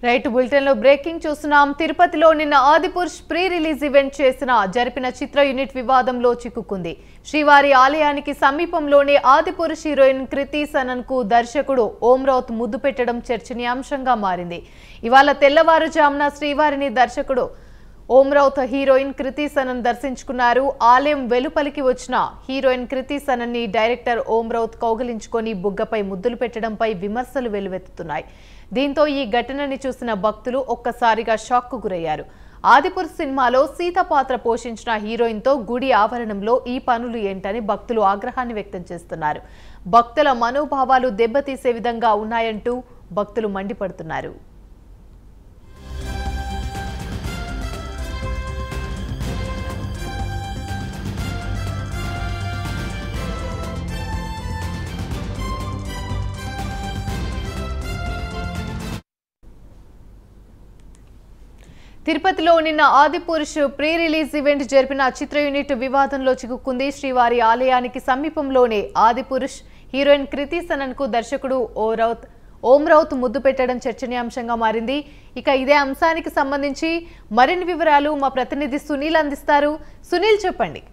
right bulletin లో breaking చూస్తున్నాం తిరుపతిలో నిన్న ఆదిపురుష్ ప్రీ రిలీజ్ ఈవెంట్ చేసిన జరిపిన చిత్ర యూనిట్ వివాదంలో చిక్కుకుంది శ్రీవారి ఆలయానికి సమీపంలోనే ఆదిపురుష్ హీరోయిన్ కృతి సనన్ కు దర్శకుడు ఓం రౌత్ ముద్దు పెట్టడం చర్చనీయాంశంగా మారింది ఇవాళ తెల్లవారుజామున శ్రీవారిని దర్శకుడు ఓం రౌత్ హీరోయిన్ కృతి సనన్ దర్శించుకున్నారు ఆలయం వెలుపలికి వచ్చిన హీరోయిన్ కృతి సనన్ ని డైరెక్టర్ ఓం రౌత్ కౌగిలించుకొని బుగ్గపై ముద్దులు పెట్టడంపై విమర్శలు వెల్లువెత్తుతున్నాయి దీంతో ఈ ఘటనని చూసిన భక్తులు ఒక్కసారిగా షాక్కు గురయ్యారు ఆదిపుర్ సినిమాలో సీత పాత్ర పోషించిన హీరోయిన్తో గుడి ఆవరణంలో ఈ పనులు ఏంటని భక్తులు ఆగ్రహాన్ని వ్యక్తం చేస్తున్నారు భక్తుల మనోభావాలు దెబ్బతీసే విధంగా ఉన్నాయంటూ భక్తులు మండిపడుతున్నారు తిరుపతిలో నిన్న ఆదిపురుష్ ప్రీ రిలీజ్ ఈవెంట్ జరిపిన చిత్ర యూనిట్ వివాదంలో చిక్కుకుంది శ్రీవారి ఆలయానికి సమీపంలోనే ఆదిపురుష్ హీరోయిన్ కృతి సనన్ కు దర్శకుడు ఓ రౌత్ ఓం రౌత్ ముద్దు పెట్టడం చర్చనీయాంశంగా మారింది ఇక ఇదే అంశానికి సంబంధించి మరిన్ని వివరాలు మా ప్రతినిధి సునీల్ అందిస్తారు సునీల్ చెప్పండి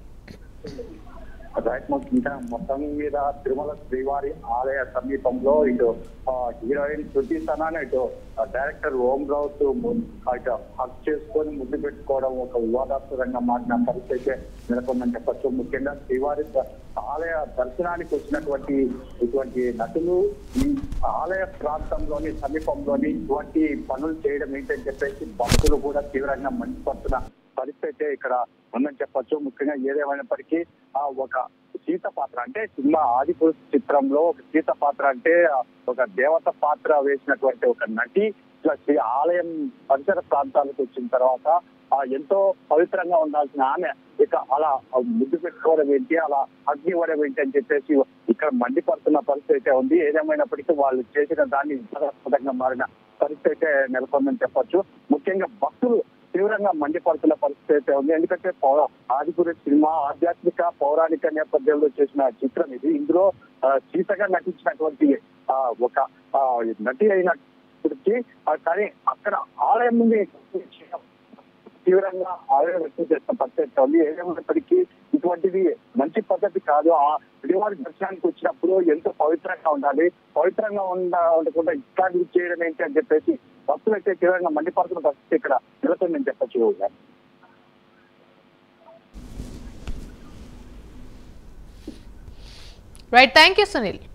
రైట్ ఇంకా మొత్తం మీద తిరుమల శ్రీవారి ఆలయ సమీపంలో ఇటు ఆ, హీరోయిన్ శృతి సనాన్ ఇటు ఆ, డైరెక్టర్ ఓం రావుత్ ము- ఇటు హక్ చేసుకొని ముద్దు పెట్టుకోవడం ఒక వివాదాస్పదంగా మారిన పరిస్థితి నెలకొందని చెప్పొచ్చు ముఖ్యంగా శ్రీవారి ద- ఆలయ దర్శనానికి వచ్చినటువంటి ఇటువంటి నటులు ఈ ఆలయ ప్రాంతంలోని సమీపంలోని ఇటువంటి పనులు చేయడం ఏంటని చెప్పేసి భక్తులు కూడా తీవ్రంగా మండిపడుతున్న పరిస్థితి ఇక్కడ ఉందని చెప్పొచ్చు ముఖ్యంగా ఏదేమైనప్పటికీ ఆ ఒక సీత పాత్ర అంటే సినిమా ఆదిపురుష చిత్రంలో ఒక సీత పాత్ర అంటే ఒక దేవత పాత్ర వేసినటువంటి ఒక నటి ఇట్లా శ్రీ ఆలయం పరిసర ప్రాంతాలకు వచ్చిన తర్వాత ఆ ఎంతో పవిత్రంగా ఉండాల్సిన ఆమె ఇక అలా ముద్దు పెట్టుకోవడం ఏంటి అలా అగ్ని ఇవ్వడం ఏంటి అని చెప్పేసి ఇక్కడ మండిపడుతున్న పరిస్థితి అయితే ఉంది ఏదేమైనప్పటికీ వాళ్ళు చేసిన దాన్ని వివాదాస్పదంగా మారిన పరిస్థితి అయితే నెలకొందని చెప్పొచ్చు ముఖ్యంగా భక్తులు తీవ్రంగా మండిపడుతున్న పరిస్థితి అయితే ఉంది ఎందుకంటే పౌ- ఆదిపురి సినిమా ఆధ్యాత్మిక పౌరాణిక నేపథ్యంలో చేసిన చిత్రం ఇది ఇందులో ఆ, సీతగా నటించినటువంటి ఆ, ఒక ఆ, నటి అయినప్పటికీ ఆ, కానీ అక్కడ ఆలయం నుండి తీవ్రంగా ఆవేదన వ్యక్తం చేస్తున్న పరిస్థితి ఉంది ఏదేమైనప్పటికీ ఇటువంటిది మంచి పద్ధతి కాదు ఆ శ్రీవారి దర్శనానికి వచ్చినప్పుడు ఎంతో పవిత్రంగా ఉండాలి పవిత్రంగా ఉండ ఉండకుండా ఇట్లాంటివి చేయడం ఏంటి అని చెప్పేసి భక్తులు అయితే తీవ్రంగా మండిపడుతున్న పరిస్థితి ఇక్కడ నెలకొందని చెప్పచ్చు రైట్ థ్యాంక్ యూ సునీల్